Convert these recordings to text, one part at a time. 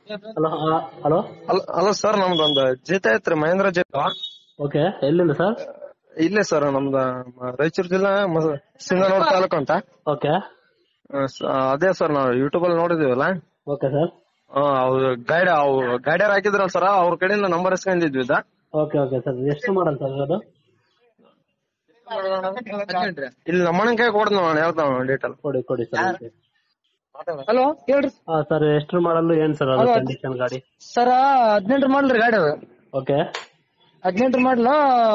Hello hello ಅಲ್ಲ ಅಲ್ಲ sir ನಮ್ದೊಂದು ಜೀತ ಐತ್ರಿ ಮಹೇಂದ್ರ ಜೀತ ಓಕೆ ಎಲ್ಲಿಂದ ಸರ್ ಇಲ್ಲೇ ಸರ್ ನಮ್ದ ಮ- ರಾಯಚೂರು ಜಿಲ್ಲಾ ಮ- ಸಿಂಧನೂರು ತಾಲೂಕು ಅಂತ ಓಕೆ ಆ, ಸ- ಅದೇ ಸರ್ ನಾವು ಯೂಟ್ಯೂಬ್ ಅಲ್ಲಿ ನೋಡಿದೀವಲ್ಲ ಓಕೆ ಸರ್ ಅವ್ರು ಗೈಡ್ ಅವ್ ಗೈಡರ್ ಹಾಕಿದ್ರಲ್ಲ ಸರ್ ಅವ್ರ ಕಡೆಯಿಂದ ನಂಬರ್ ಇಸ್ಕೊಂಡಿದ್ವಿ ಇದ ಓಕೆ ಓಕೆ ಸರ್ ಎಷ್ಟು ಮಾಡಲ್ ಸರ್ ಅದು ಇಲ್ಲಿ ನಮ್ಮಣ್ಣ ಕೈ ಕೊಡ್ದು ನಾನು ಹೇಳ್ತಾವ ಡೀಟೇಲ್ ಕೊಡಿ ಕೊಡಿ ಸರ್ ಹಲೋ ಹೇಳ್ರಿ ಹಾ ಸರ್ ಎಷ್ಟು ಮಾಡಲು ಏನ್ ಸರ್ ಅದು ಕಂಡೀಷನ್ ಗಾಡಿ ಸರ್ ಹದಿನೆಂಟು ಮಾಡ್ಲಿ ಗಾಡಿ ಅದು ಓಕೆ ಹದಿನೆಂಟು ಮಾಡ್ಲ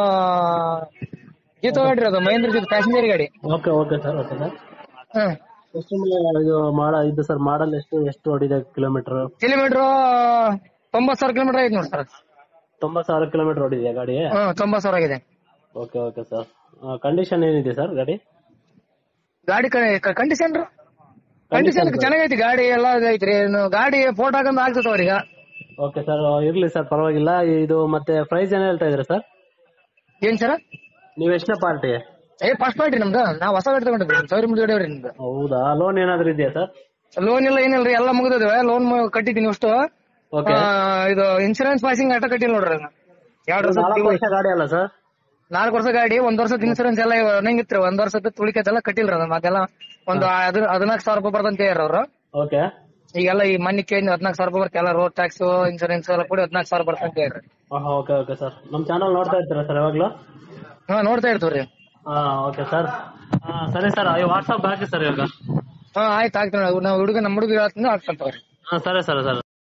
ಗೀತ ಗಾಡಿ ಅದು ಮಹೇಂದ್ರ ಜೊತೆ ಪ್ಯಾಸೆಂಜರ್ ಗಾಡಿ okay okay sir okay sir ಹ್ಮ್ ಎಷ್ಟು ಮ- ಇದು ಮಾಡ ಇದು ಸರ್ ಮಾಡಲ್ ಎಷ್ಟು ಎಷ್ಟು ಹೊಡಿದೆ ಕಿಲೋಮೀಟರ್ ಕಿಲೋಮೀಟರ್ ತೊಂಬತ್ ಸಾವಿರ ಕಿಲೋಮೀಟರ್ ಆಗಿದೆ ನೋಡಿ ಸರ್ ತೊಂಬತ್ತು ಸಾವಿರ ಕಿಲೋಮೀಟರ್ ಹೊಡಿದೆಯಾ ಗಾಡಿ ಹ್ಮ್ ತೊಂಬತ್ ಸಾವಿರ ಆಗಿದೆ ಓಕೆ ಓಕೆ ಸರ್ ಕಂಡೀಷನ್ ಏನಿದೆ ಸರ್ ಗಾಡಿ ಗಾಡಿ ಕಂಡೀಷನ್ ಕಂಡೀಷನ್ ಚೆನ್ನಾಗೈತಿ ಗಾಡಿ ಎಲ್ಲ ಐತ್ರಿ ಇನ್ನು ಗಾಡಿ ಫೋಟೋ ಹಾಕಂದ್ ಆಗ್ತದ ಅವ್ರೀಗ ಓಕೆ ಸರ್ ಇರ್ಲಿ ಸರ್ ಪರವಾಗಿಲ್ಲ ಇದು ಮತ್ತೆ ಪ್ರೈಸ್ ಏನ್ ಹೇಳ್ತಾ ಇದ್ರಿ ಸರ್ ಏನ್ ಸರ್ ನೀವು ಎಷ್ಟನೇ ಪಾರ್ಟಿ ಏ ಫಸ್ಟ್ ಪಾರ್ಟಿ ನಮ್ದು ನಾವ್ ಹೊಸ ಗಾಡಿ ತಗೊಂಡಿದ್ವಿ ಸಾವಿರ ಮುಂದೆ ಗಾಡಿ ನಿಮ್ದು ಹೌದಾ ಲೋನ್ ಏನಾದ್ರು ಇದೆಯಾ ಸರ್ ಲೋನ್ ಇಲ್ಲ ಏನಿಲ್ರಿ ಎಲ್ಲ ಮುಗಿದಿದೆ ಲೋನ್ ಕಟ್ಟಿದ್ದೀನಿ ಅಷ್ಟು ಓಕೆ ಆ, ಇದು ಇನ್ಸೂರೆನ್ಸ್ ಪಾಸಿಂಗ್ ಅಟ ಕಟ್ಟಿಲ್ಲ ನೋಡ್ರಿ ನಾನು. ಎರಡ್ ವರ್ಷ ನಾಲ್ಕು ವರ್ಷ ಗಾಡಿ ಅಲ್ಲ ಸರ್ ನಾಲ್ಕು ವರ್ಷ ಗಾಡಿ ಒಂದ್ ವರ್ಷದ ಇನ್ಸೂರೆನ್ಸ್ ಎಲ್ಲ ನಂಗಿತ್ರಿ ಒಂದ್ ವರ್ಷದ ತುಳಿಕೈತೆಲ್ಲ ಕಟ್ಟಿಲ್ರಿ ಅದನ್ನ ಅದೆಲ್ಲ ಒಂದು ಹದ್- ಹದಿನಾಲ್ಕು ಸಾವಿರ ರೂಪಾಯಿ ಬರ್ತಂತ ಹೇಳ್ರಿ ಅವ್ರು ಓಕೆ ಈಗೆಲ್ಲ ಈ ಮನಿ ಕೇಳಿ ಹದಿನಾಲ್ಕು ಸಾವಿರ ರೂಪಾಯಿ ಬರುತ್ತೆ ಎಲ್ಲ ರೋಡ್ ಟ್ಯಾಕ್ಸ್ ಇನ್ಸೂರೆನ್ಸ್ ಎಲ್ಲ ಕೂಡಿ ಹದಿನಾಲ್ಕು ಸಾವಿರ ಬರ್ತಂತ ಹೇಳ್ರಿ ಓಕೆ ಓಕೆ ಸರ್ ನಮ್ ಚಾನಲ್ ನೋಡ್ತಾ ಇರ್ತೀರಾ ಸರ್ ಯಾವಾಗ್ಲೂ ಹಾ ನೋಡ್ತಾ ಇರ್ತೀವ್ರಿ ಹಾ ಓಕೆ ಸರ್ ಸರಿ ಸರ್ ವಾಟ್ಸಪ್ ಹಾಕಿ ಸರ್ ಇವಾಗ ಹಾ ಆಯ್ತು ಆಗ್ತೀನಿ ನಾವು ಹುಡುಗ ನಮ್ಮ ಹುಡುಗ ಹೇಳ್ತೀನಿ ಆಗ್ತಂತವ್ರಿ ಹಾ ಸರಿ ಸರ್ ಸರ್